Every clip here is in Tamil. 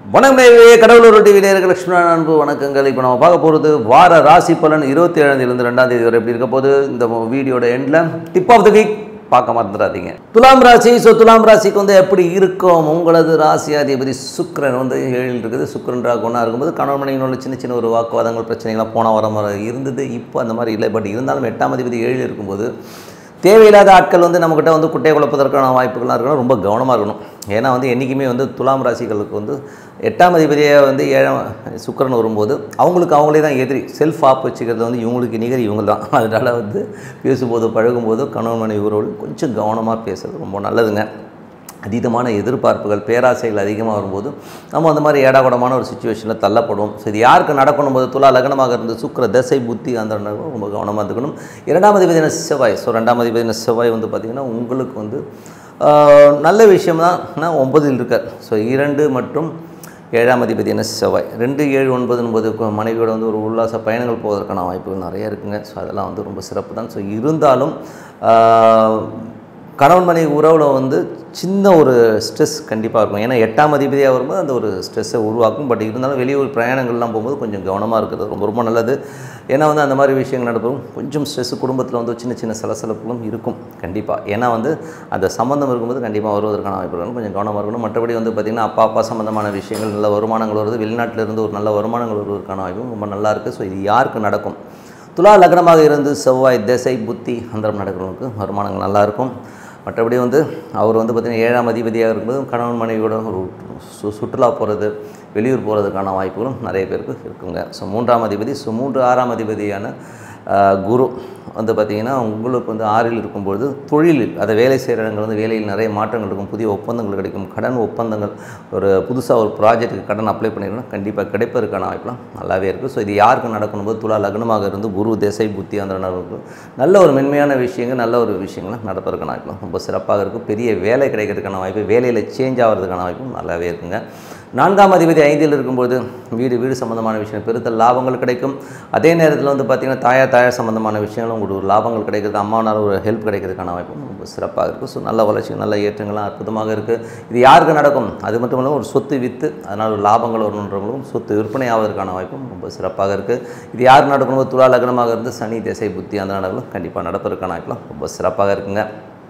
வணக்கம் நேயர்களே கடவுளூர் டிவியில் இருக்க லட்சுமண அன்பு வணக்கங்கள் இப்போ நம்ம பார்க்க போகிறது வார ராசி பலன் இருபத்தி ஏழாம் தேதியிலிருந்து ரெண்டாம் தேதி வரை எப்படி இருக்க போகுது இந்த வீடியோட எண்டில் டிப் ஆஃப் த வீக் பார்க்க மறந்துடாதீங்க துலாம் ராசி ஸோ துலாம் ராசிக்கு வந்து எப்படி இருக்கும் உங்களது ராசி அதிபதி சுக்கிரன் வந்து ஏழில் இருக்குது சுக்கிரன் ராகு ஒன்றா இருக்கும்போது கணவன் மனைவினோட சின்ன சின்ன ஒரு வாக்குவாதங்கள் பிரச்சனைகள்லாம் போன வர மாதிரி இருந்தது இப்போ அந்த மாதிரி இல்லை பட் இருந்தாலும் எட்டாம் அதிபதி ஏழில் இருக்கும்போது தேவையில்லாத ஆட்கள் வந்து நம்மக்கிட்ட வந்து குட்டையை குழப்பதற்கான வாய்ப்புகள்லாம் இருக்கணும் ரொம்ப கவனமாக இருக்கணும் ஏன்னா வந்து என்றைக்குமே வந்து துலாம் ராசிகளுக்கு வந்து எட்டாம் அதிபதியாக வந்து ஏழாம் சுக்கிரன் வரும்போது அவங்களுக்கு அவங்களே தான் எதிரி செல்ஃப் ஆப் வச்சுக்கிறது வந்து இவங்களுக்கு நிகர் இவங்க தான் அதனால் வந்து பேசும்போது பழகும்போது கணவன் மனைவி உறவுகள் கொஞ்சம் கவனமாக பேசுறது ரொம்ப நல்லதுங்க அதீதமான எதிர்பார்ப்புகள் பேராசைகள் அதிகமாக வரும்போது நம்ம அந்த மாதிரி ஏடாகுடமான ஒரு சுச்சுவேஷனில் தள்ளப்படுவோம் ஸோ இது யாருக்கு நடக்கணும் போது துலா லக்னமாக இருந்து சுக்கிர தசை புத்தி அந்த நேரம் ரொம்ப கவனமாக இருந்துக்கணும் இரண்டாம் அதிபதியான செவ்வாய் ஸோ ரெண்டாம் அதிபதியான செவ்வாய் வந்து பார்த்திங்கன்னா உங்களுக்கு வந்து ஆஹ், நல்ல விஷயம் தான் ஒன்பதில் இருக்கார் ஸோ இரண்டு மற்றும் ஏழாம் அதிபதியான செவ்வாய் ரெண்டு ஏழு ஒன்பது போது மனைவியோட வந்து ஒரு உல்லாச பயணங்கள் போவதற்கான வாய்ப்புகள் நிறைய இருக்குங்க ஸோ அதெல்லாம் வந்து ரொம்ப சிறப்பு தான் ஸோ இருந்தாலும் ஆஹ், கணவன் மனைவி உறவில் வந்து சின்ன ஒரு ஸ்ட்ரெஸ் கண்டிப்பாக இருக்கும் ஏன்னா எட்டாம் அதிபதியாக வரும்போது அந்த ஒரு ஸ்ட்ரெஸ்ஸை உருவாக்கும் பட் இருந்தாலும் வெளியூர் பிரயாணங்கள்லாம் போகும்போது கொஞ்சம் கவனமாக இருக்கிறது ரொம்ப ரொம்ப நல்லது ஏன்னா வந்து அந்த மாதிரி விஷயங்கள் நடக்கும் கொஞ்சம் ஸ்ட்ரெஸ் குடும்பத்தில் வந்து சின்ன சின்ன சலசலப்புகளும் இருக்கும் கண்டிப்பாக ஏன்னா வந்து அந்த சம்மந்தம் இருக்கும்போது கண்டிப்பாக வருவதற்கான வாய்ப்பு இருக்கணும் கொஞ்சம் கவனமாக இருக்கணும் மற்றபடி வந்து பார்த்திங்கன்னா அப்பா அப்பா சம்மந்தமான விஷயங்கள் நல்ல வருமானங்கள் வருது வெளிநாட்டில் இருந்து ஒரு நல்ல வருமானங்கள் வருவதற்கான வாய்ப்பும் ரொம்ப நல்லா இருக்குது ஸோ இது யாருக்கு நடக்கும் துலா லக்னமாக இருந்து செவ்வாய் திசை புத்தி அந்தரம் நடக்கிறவங்களுக்கு வருமானங்கள் நல்லா இருக்கும் மற்றபடி வந்து அவர் வந்து பார்த்திங்கன்னா ஏழாம் அதிபதியாக இருக்கும்போது கணவன் மனைவியோட ஒரு சு சுற்றுலா போகிறது வெளியூர் போகிறதுக்கான வாய்ப்புகளும் நிறைய பேருக்கு இருக்குங்க ஸோ மூன்றாம் அதிபதி ஸோ மூன்று ஆறாம் அதிபதியான ஆஹ், குரு வந்து பார்த்திங்கன்னா உங்களுக்கு வந்து ஆறில் இருக்கும்பொழுது தொழிலில் அதை வேலை செய்கிற இடங்கள் வந்து வேலையில் நிறைய மாற்றங்கள் இருக்கும் புதிய ஒப்பந்தங்கள் கிடைக்கும் கடன் ஒப்பந்தங்கள் ஒரு புதுசாக ஒரு ப்ராஜெக்ட்டுக்கு கடன் அப்ளை பண்ணிடணும் கண்டிப்பாக கிடைப்பதற்கான வாய்ப்புலாம் நல்லாவே இருக்குது ஸோ இது யாருக்கு நடக்கணும் போது துலா லக்னமாக இருந்து குரு திசை புத்தி அந்த நடக்கும் நல்ல ஒரு மென்மையான விஷயங்கள் நல்ல ஒரு விஷயங்கள் நடப்பதற்கான வாய்ப்புலாம் ரொம்ப சிறப்பாக இருக்கும் பெரிய வேலை கிடைக்கிறதுக்கான வாய்ப்பு வேலையில் சேஞ்ச் ஆகிறதுக்கான வாய்ப்பும் நல்லாவே இருக்குங்க நான்காம் அதிபதி ஐந்தில் இருக்கும்போது வீடு வீடு சம்மந்தமான விஷயம் பெருத்த லாபங்கள் கிடைக்கும் அதே நேரத்தில் வந்து பார்த்திங்கன்னா தாயார் தாயார் சம்மந்தமான விஷயங்களும் உங்களுக்கு ஒரு லாபங்கள் கிடைக்கிறது அம்மாவனால் ஒரு ஹெல்ப் கிடைக்கிறதுக்கான வாய்ப்பும் ரொம்ப சிறப்பாக இருக்குது ஸோ நல்ல வளர்ச்சி நல்ல ஏற்றங்கள்லாம் அற்புதமாக இருக்குது இது யாருக்கு நடக்கும் அது மட்டும் இல்லாமல் ஒரு சொத்து விற்று அதனால் ஒரு லாபங்கள் வரணுன்றவங்களும் சொத்து விற்பனை ஆவதற்கான வாய்ப்பும் ரொம்ப சிறப்பாக இருக்குது இது யாருக்கு நடக்கணும் துலா லக்னமாக இருந்து சனி திசை புத்தி அந்த நடக்கும் கண்டிப்பாக நடப்பதற்கான வாய்ப்புலாம் ரொம்ப சிறப்பாக இருக்குங்க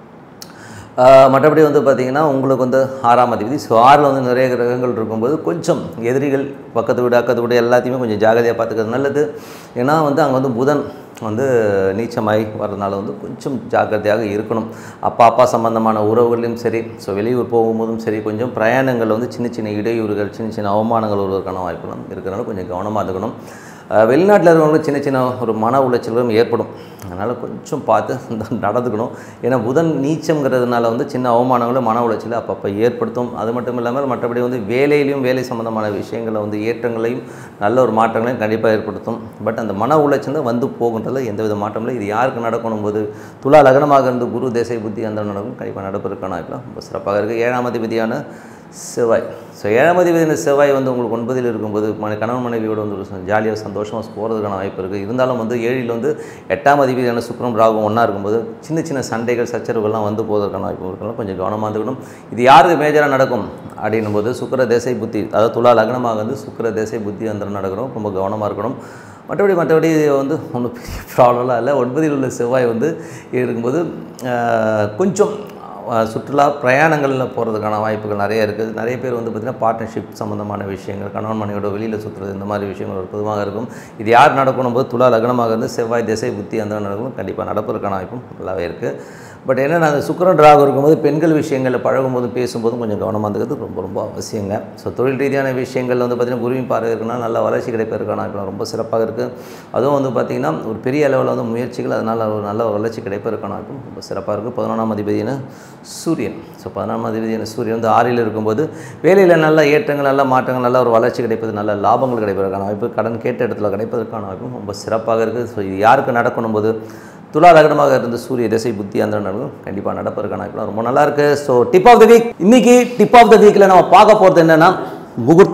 ஆஹ் மற்றபடி வந்து பார்த்திங்கன்னா உங்களுக்கு வந்து ஆறாம் அதிபதி ஸோ ஆறில் வந்து நிறைய கிரகங்கள் இருக்கும்போது கொஞ்சம் எதிரிகள் பக்கத்து வீடு அக்கத்து வீடு எல்லாத்தையுமே கொஞ்சம் ஜாகிரதையாக பார்த்துக்கிறது நல்லது ஏன்னா வந்து அங்கே வந்து புதன் வந்து நீச்சமாகி வர்றதுனால வந்து கொஞ்சம் ஜாக்கிரதையாக இருக்கணும் அப்பா அப்பா சம்பந்தமான உறவுகளையும் சரி ஸோ வெளியூர் போகும்போதும் சரி கொஞ்சம் பிரயாணங்கள் வந்து சின்ன சின்ன இடையூறுகள் சின்ன சின்ன அவமானங்கள் வருவதற்கான வாய்ப்புகளும் இருக்கிறனால கொஞ்சம் கவனமாக இருக்கணும் அஹ் வெளிநாட்டில் இருக்கிறவங்களுக்கு சின்ன சின்ன ஒரு மன உளைச்சல்களும் ஏற்படும் அதனால் கொஞ்சம் பார்த்து நடந்துக்கணும் ஏன்னா புதன் நீச்சம்ங்கிறதுனால வந்து சின்ன அவமானங்களும் மன உளைச்சலை அப்பப்போ ஏற்படுத்தும் அது மட்டும் இல்லாமல் மற்றபடி வந்து வேலையிலையும் வேலை சம்மந்தமான விஷயங்களில் வந்து ஏற்றங்களையும் நல்ல ஒரு மாற்றங்களையும் கண்டிப்பாக ஏற்படுத்தும் பட் அந்த மன உளைச்சல் வந்து போகுன்றதுல எந்தவித மாற்றம் இல்லை இது யாருக்கு நடக்கணும் போது துலா லக்னமாக இருந்து குரு தேசை புத்தி அந்த நடக்கும் கண்டிப்பாக நடப்பதற்கான வாய்ப்புலாம் ரொம்ப சிறப்பாக இருக்குது ஏழாம் அதிபதியான செவ்வாய் ஸோ ஏழாம் அதிபதியான செவ்வாய் வந்து உங்களுக்கு ஒன்பதில் இருக்கும்போது மன கணவன் மனைவியோட வந்து ஒரு ஜாலியாக சந்தோஷமாக போகிறதுக்கான வாய்ப்பு இருக்குது இருந்தாலும் வந்து ஏழில் வந்து எட்டாம் அதிபதியான சுக்ரம் ராகும் ஒன்றா இருக்கும்போது சின்ன சின்ன சண்டைகள் சச்சரவுகள்லாம் வந்து போவதற்கான வாய்ப்பு இருக்கலாம் கொஞ்சம் கவனமாக இருந்துக்கணும் இது யாருக்கு மேஜராக நடக்கும் அப்படின்னும் போது சுக்கிர தேசை புத்தி அதாவது துலா லக்னமாக வந்து சுக்கிர தேசை புத்தி அந்த நடக்கணும் ரொம்ப கவனமாக இருக்கணும் மற்றபடி மற்றபடி வந்து ஒன்றும் பெரிய ப்ராப்ளம்லாம் இல்லை ஒன்பதில் உள்ள செவ்வாய் வந்து இருக்கும்போது ஆஹ், கொஞ்சம் அஹ் சுற்றுலா பிரயாணங்களில் போகிறதுக்கான வாய்ப்புகள் நிறைய இருக்குது நிறைய பேர் வந்து பார்த்திங்கன்னா பார்ட்னர்ஷிப் சம்மந்தமான விஷயங்கள் கணவன் மனைவியோட வெளியில் சுற்றுறது இந்த மாதிரி விஷயங்கள் அற்புதமாக இருக்கும் இது யார் நடக்கணும் போது துலா லக்னமாக இருந்து செவ்வாய் திசை புத்தி அந்த நடக்கும் கண்டிப்பாக நடப்பதற்கான வாய்ப்பும் நல்லாவே இருக்குது பட் என்னென்னா அந்த சுக்கரன் ராகு இருக்கும்போது பெண்கள் விஷயங்களில் பழகும்போது பேசும்போதும் கொஞ்சம் கவனமாக இருக்கிறது ரொம்ப ரொம்ப அவசியங்க ஸோ தொழில் ரீதியான விஷயங்கள் வந்து பார்த்திங்கன்னா குருவின் பார்வை இருக்குன்னா நல்ல வளர்ச்சி கிடைப்பதற்கான வாய்ப்பு ரொம்ப சிறப்பாக இருக்குது அதுவும் வந்து பார்த்திங்கன்னா ஒரு பெரிய அளவில் வந்து முயற்சிகள் அதனால் ஒரு நல்ல வளர்ச்சி கிடைப்பதற்கான வாய்ப்பும் ரொம்ப சிறப்பாக இருக்குது பதினொன்றாம் அதிபதியான சூரியன் ஸோ பதினொன்றாம் அதிபதியான சூரியன் வந்து ஆறில் இருக்கும்போது வேலையில் நல்ல ஏற்றங்கள் நல்ல மாற்றங்கள் நல்ல ஒரு வளர்ச்சி கிடைப்பது நல்ல லாபங்கள் கிடைப்பதற்கான வாய்ப்பு கடன் கேட்ட இடத்துல கிடைப்பதற்கான வாய்ப்பும் ரொம்ப சிறப்பாக இருக்குது ஸோ இது யாருக்கு நடக்கணும் போது துலா லக்னமாக இருந்த சூரிய திசை புத்தி அந்த நடக்கும் கண்டிப்பாக நடப்பதற்கான வாய்ப்புலாம் ரொம்ப நல்லா இருக்கு so tip of the week இன்னைக்கு டிப் ஆஃப் த வீக்கில் நம்ம பார்க்க போகிறது என்னன்னா முகூர்த்தம்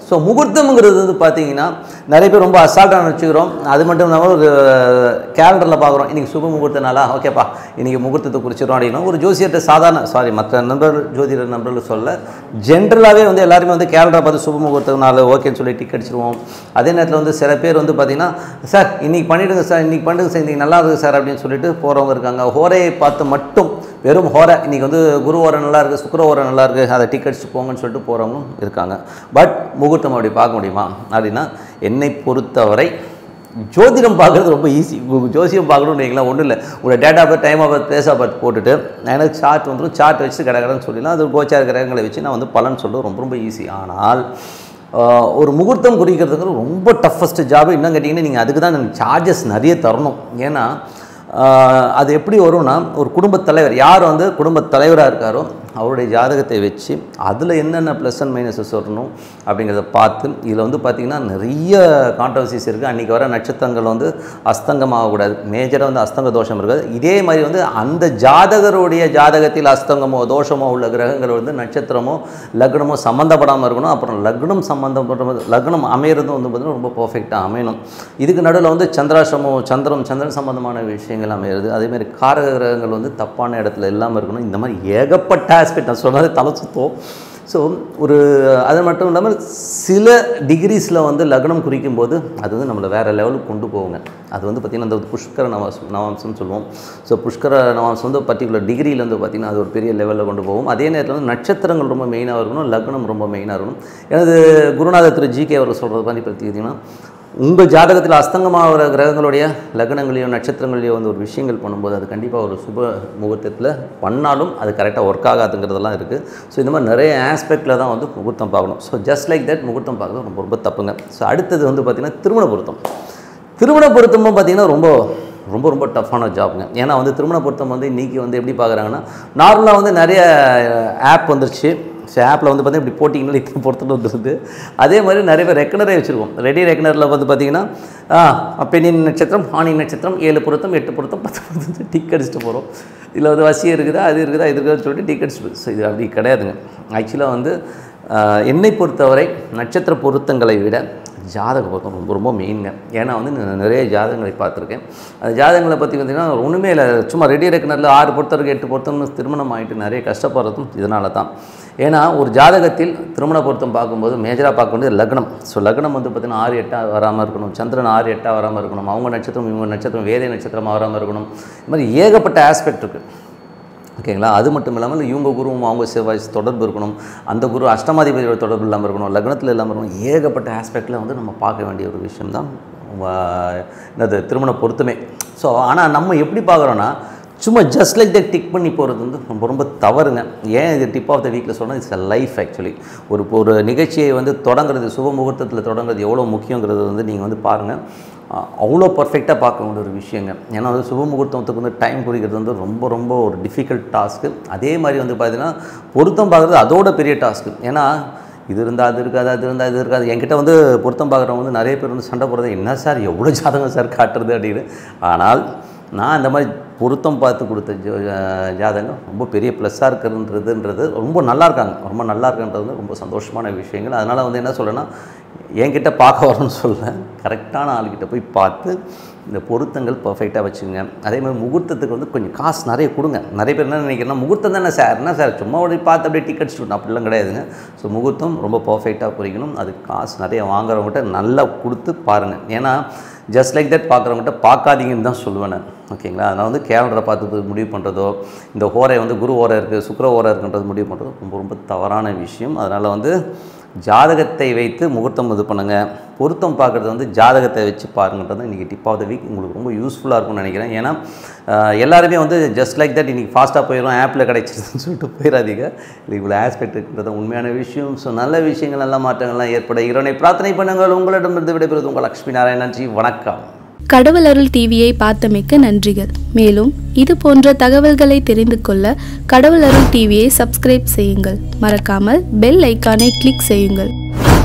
ஸோ முகூர்த்தம்ங்கிறது வந்து பார்த்தீங்கன்னா நிறைய பேர் ரொம்ப அசால்ட்டாக நினச்சிக்கிறோம் அது மட்டும் இல்லாமல் ஒரு கேலண்டரில் பார்க்குறோம் இன்றைக்கி சுப முகூர்த்த நாளா ஓகேப்பா இன்றைக்கி முகூர்த்தத்தை குறிச்சிடும் அப்படின்னா ஒரு ஜோசியர்கிட்ட சாதாரண சாரி மற்ற நண்பர் ஜோதிடர் நண்பர்கள் சொல்ல ஜென்ரலாகவே வந்து எல்லாருமே வந்து கேலண்டரை பார்த்து சுப முகூர்த்த நாள் ஓகேன்னு சொல்லி டிக் அடிச்சிருவோம் அதே நேரத்தில் வந்து சில பேர் வந்து பார்த்தீங்கன்னா சார் இன்றைக்கி பண்ணிவிடுங்க சார் இன்றைக்கி பண்ணிடுங்க சார் இன்றைக்கி நல்லா இருக்குது சார் அப்படின்னு சொல்லிட்டு போகிறவங்க இருக்காங்க ஹோரையை பார்த்து மட்டும் வெறும் ஹோரை இன்றைக்கி வந்து குரு ஓரை நல்லா இருக்குது சுக்கர ஓரை நல்லா இருக்குது அதை டிக் அடிச்சு போங்கன்னு சொல்லிட்டு போகிறவங்களும் இருக்காங்க பட் முகூர்த்தம் அப்படி பார்க்க முடியுமா அப்படின்னா என்னை பொறுத்தவரை ஜோதிடம் பார்க்குறது ரொம்ப ஈஸி ஜோசியம் பார்க்கணும்னு வைங்களேன் ஒன்றும் இல்லை உங்களோட date of birth time of birth place of birth போட்டுட்டு எனக்கு சார்ட் வந்துடும் சார்ட் வச்சு கடை கடைன்னு சொல்லிடலாம் அது கோச்சார கிரகங்களை வச்சு நான் வந்து பலன் சொல்கிறது ரொம்ப ரொம்ப ஈஸி ஆனால் ஆஹ், ஒரு முகூர்த்தம் குறிக்கிறதுக்கு ரொம்ப டஃபஸ்ட் ஜாப் இன்னும் கேட்டிங்கன்னா நீங்கள் அதுக்கு தான் சார்ஜஸ் நிறைய தரணும் ஏன்னா ஆஹ், அது எப்படி வரும்னா ஒரு குடும்பத் தலைவர் யார் வந்து குடும்பத் தலைவராக இருக்காரோ அவருடைய ஜாதகத்தை வச்சு அதில் என்னென்ன ப்ளஸ் அண்ட் மைனஸஸ் வரணும் அப்படிங்கிறத பார்த்து இதில் வந்து பார்த்திங்கன்னா நிறைய கான்ட்ரவர்சிஸ் இருக்குது அன்றைக்கி வர நட்சத்திரங்கள் வந்து அஸ்தங்கம் ஆகக்கூடாது மேஜராக வந்து அஸ்தங்க தோஷம் இருக்காது இதே மாதிரி வந்து அந்த ஜாதகருடைய ஜாதகத்தில் அஸ்தங்கமோ தோஷமோ உள்ள கிரகங்கள் வந்து நட்சத்திரமோ லக்னமோ சம்மந்தப்படாமல் இருக்கணும் அப்புறம் லக்னம் சம்மந்தப்பட்ட லக்னம் அமையிறதும் வந்து பார்த்திங்கன்னா ரொம்ப பர்ஃபெக்டாக அமையணும் இதுக்கு நடுவில் வந்து சந்திராசிரமோ சந்திரம் சந்திரன் சம்பந்தமான விஷயங்கள் அமையிறது அதேமாதிரி காரக கிரகங்கள் வந்து தப்பான இடத்துல இல்லாமல் இருக்கணும் இந்த மாதிரி ஏகப்பட்ட ஆஸ்பெக்ட் நான் சொன்னது தலை சுத்தம் ஸோ ஒரு அது மட்டும் இல்லாமல் சில டிகிரிஸில் வந்து லக்னம் குறிக்கும் போது அது வந்து நம்மளை வேறு லெவலுக்கு கொண்டு போகுங்க அது வந்து பார்த்திங்கன்னா அந்த புஷ்கர நவாசம் நவாம்சம்னு சொல்லுவோம் ஸோ புஷ்கர நவாம்சம் வந்து பர்டிகுலர் டிகிரியில் வந்து பார்த்திங்கன்னா அது ஒரு பெரிய லெவலில் கொண்டு போகும் அதே நேரத்தில் வந்து நட்சத்திரங்கள் ரொம்ப மெயினாக இருக்கணும் லக்னம் ரொம்ப மெயினாக இருக்கணும் எனது குருநாதர் திரு ஜி கே அவர் சொல்கிறது மாதிரி பார்த்தீங்கன்னா உங்கள் ஜாதகத்தில் அஸ்தங்கமாகிற கிரகங்களுடைய லக்னங்களையோ நட்சத்திரங்களையோ வந்து ஒரு விஷயங்கள் பண்ணும்போது அது கண்டிப்பாக ஒரு சுப முகூர்த்தத்தில் பண்ணாலும் அது கரெக்டாக ஒர்க் ஆகாதுங்கிறதெல்லாம் இருக்குது ஸோ இந்த மாதிரி நிறைய ஆஸ்பெக்டில் தான் வந்து முகூர்த்தம் பார்க்கணும் ஸோ ஜஸ்ட் லைக் தட் முகூர்த்தம் பார்க்குறது ரொம்ப ரொம்ப தப்புங்க ஸோ அடுத்தது வந்து பார்த்திங்கன்னா திருமண பொருத்தம் திருமண பொருத்தமும் பார்த்திங்கன்னா ரொம்ப ரொம்ப ரொம்ப டஃப்பான ஜாப்ங்க ஏன்னா வந்து திருமண பொருத்தம் வந்து இன்றைக்கி வந்து எப்படி பார்க்குறாங்கன்னா நார்மலாக வந்து நிறைய ஆப் வந்துருச்சு ஸோ ஆப்பில் வந்து பார்த்தீங்கன்னா இப்படி போட்டிங்கன்னா இத்தனை பொறுத்துட்டு வந்துருது அதே மாதிரி நிறைய பேர் ரெக்கனரே வச்சுருக்கோம் ரெடி ரெக்கனரில் வந்து பார்த்தீங்கன்னா ஆ, பெண்ணின் நட்சத்திரம் ஆணின் நட்சத்திரம் ஏழு பொருத்தம் எட்டு பொருத்தம் பத்து பொருத்தம் டிக் அடிச்சுட்டு போகிறோம் இதில் வந்து வசியம் இருக்குதா அது இருக்குதா இது இருக்குதான்னு சொல்லிட்டு டிக் அடிச்சுட்டு ஸோ இது அப்படி கிடையாதுங்க ஆக்சுவலாக வந்து ஆ, என்னை பொறுத்தவரை நட்சத்திர பொருத்தங்களை விட ஜாதக பொருத்தம் ரொம்ப ரொம்ப மெயின்ங்க ஏன்னா வந்து நான் நிறைய ஜாதகங்களை பார்த்துருக்கேன் அந்த ஜாதகங்களை பற்றி பார்த்தீங்கன்னா ஒன்றுமே இல்லை சும்மா ரெடி ரெக்கனரில் ஆறு பொருத்தருக்கு எட்டு பொருத்தம்னு திருமணம் ஆகிட்டு நிறைய கஷ்டப்படுறதும் இதனால தான் ஏன்னா ஒரு ஜாதகத்தில் திருமண பொருத்தம் பார்க்கும்போது மேஜராக பார்க்க வேண்டியது லக்னம் ஸோ லக்னம் வந்து பார்த்திங்கன்னா ஆறு எட்டாக வராமல் இருக்கணும் சந்திரன் ஆறு எட்டாக வராமல் இருக்கணும் அவங்க நட்சத்திரம் இவங்க நட்சத்திரம் வேதை நட்சத்திரமாக வராமல் இருக்கணும் இது மாதிரி ஏகப்பட்ட ஆஸ்பெக்ட் இருக்குது ஓகேங்களா அது மட்டும் இல்லாமல் இவங்க குருவும் அவங்க செவ்வாய் தொடர்பு இருக்கணும் அந்த குரு அஷ்டமாதிபதியோட தொடர்பு இல்லாமல் இருக்கணும் லக்னத்தில் இல்லாமல் இருக்கணும் ஏகப்பட்ட ஆஸ்பெக்டில் வந்து நம்ம பார்க்க வேண்டிய ஒரு விஷயம் தான் என்னது திருமண பொருத்தமே ஸோ ஆனால் நம்ம எப்படி பார்க்குறோன்னா சும்மா ஜஸ்ட் லைக் தட் டிக் பண்ணி போகிறது வந்து ரொம்ப ரொம்ப தவறுங்க ஏன் இது டிப் ஆஃப் த வீக்கில் சொன்னால் இட்ஸ் அ லைஃப் ஆக்சுவலி ஒரு ஒரு நிகழ்ச்சியை வந்து தொடங்குறது சுப முகூர்த்தத்தில் தொடங்குறது எவ்வளோ முக்கியங்கிறது வந்து நீங்கள் வந்து பாருங்கள் அஹ் அவ்வளோ பர்ஃபெக்டாக பார்க்க வேண்டிய ஒரு விஷயங்க ஏன்னா வந்து சுப முகூர்த்தத்துக்கு வந்து டைம் குறிக்கிறது வந்து ரொம்ப ரொம்ப ஒரு டிஃபிகல்ட் டாஸ்க்கு அதே மாதிரி வந்து பார்த்தீங்கன்னா பொருத்தம் பார்க்குறது அதோட பெரிய டாஸ்க்கு ஏன்னா இது இருந்தால் அது இருக்காது அது இருந்தால் இது இருக்காது என்கிட்ட வந்து பொருத்தம் பார்க்குறவங்க வந்து நிறைய பேர் வந்து சண்டை போடுறது என்ன சார் எவ்வளோ ஜாதகம் சார் காட்டுறது அப்படின்னு ஆனால் நான் இந்த மாதிரி பொருத்தம் பார்த்து கொடுத்த ஜோ- ஜாதகம் ரொம்ப பெரிய ப்ளஸ்ஸாக இருக்கிறதுன்றது ரொம்ப நல்லா இருக்காங்க ரொம்ப நல்லா இருக்குன்றது வந்து ரொம்ப சந்தோஷமான விஷயங்கள் அதனால் வந்து என்ன சொல்கிறேன்னா என்கிட்ட பார்க்க வரணும்னு சொல்ல கரெக்டான ஆள்கிட்ட போய் பார்த்து இந்த பொருத்தங்கள் பர்ஃபெக்டாக வச்சுங்க அதே மாதிரி முகூர்த்தத்துக்கு வந்து கொஞ்சம் காசு நிறைய கொடுங்க நிறைய பேர் என்ன நினைக்கிறேன்னா முகூர்த்தம் தானே சார் என்ன சார் சும்மா அப்படி பார்த்து அப்படியே டிக்கெட் ஸ்டூட் அப்படிலாம் கிடையாதுங்க ஸோ முகூர்த்தம் ரொம்ப பர்ஃபெக்டாக குறிக்கணும் அதுக்கு காசு நிறைய வாங்குறவங்ககிட்ட நல்லா கொடுத்து பாருங்கள் ஏன்னா ஜஸ்ட் லைக் தட் பார்க்குறவங்ககிட்ட பார்க்காதீங்கன்னு தான் சொல்லுவேன் நான் ஓகேங்களா அதனால் வந்து கேலண்டரை பார்த்து முடிவு பண்ணுறதோ இந்த ஹோரை வந்து குரு ஓரை இருக்குது சுக்கிர ஓரை இருக்குன்றது முடிவு பண்ணுறதோ ரொம்ப ரொம்ப தவறான விஷயம் அதனால் வந்து ஜாதகத்தை வைத்து முகூர்த்தம் இது பண்ணுங்கள் பொருத்தம் பார்க்குறது வந்து ஜாதகத்தை வச்சு பாருங்கன்றது இன்றைக்கி டிப் ஆஃப் த வீக் உங்களுக்கு ரொம்ப யூஸ்ஃபுல்லாக இருக்கும்னு நினைக்கிறேன் ஏன்னா ஆஹ், எல்லாருமே வந்து ஜஸ்ட் லைக் தட் இன்றைக்கி ஃபாஸ்ட்டாக போயிடும் ஆப்பில் கிடைச்சிருதுன்னு சொல்லிட்டு போயிடாதீங்க இது இவ்வளோ ஆஸ்பெக்ட் இருக்கிறது உண்மையான விஷயம் ஸோ நல்ல விஷயங்கள் நல்ல மாற்றங்கள்லாம் ஏற்பட இறைவனை பிரார்த்தனை பண்ணுங்கள் உங்களிடமிருந்து விடைபெறுவது உங்கள் லக்ஷ்மி நாராயணன் ஜி வணக்கம் கடவுள் அருள் டிவியை பார்த்தமைக்க நன்றிகள் மேலும் இது போன்ற தகவல்களை தெரிந்து கொள்ள கடவுள் அருள் டிவியை சப்ஸ்கிரைப் செய்யுங்கள் மறக்காமல் பெல் ஐக்கானை கிளிக் செய்யுங்கள்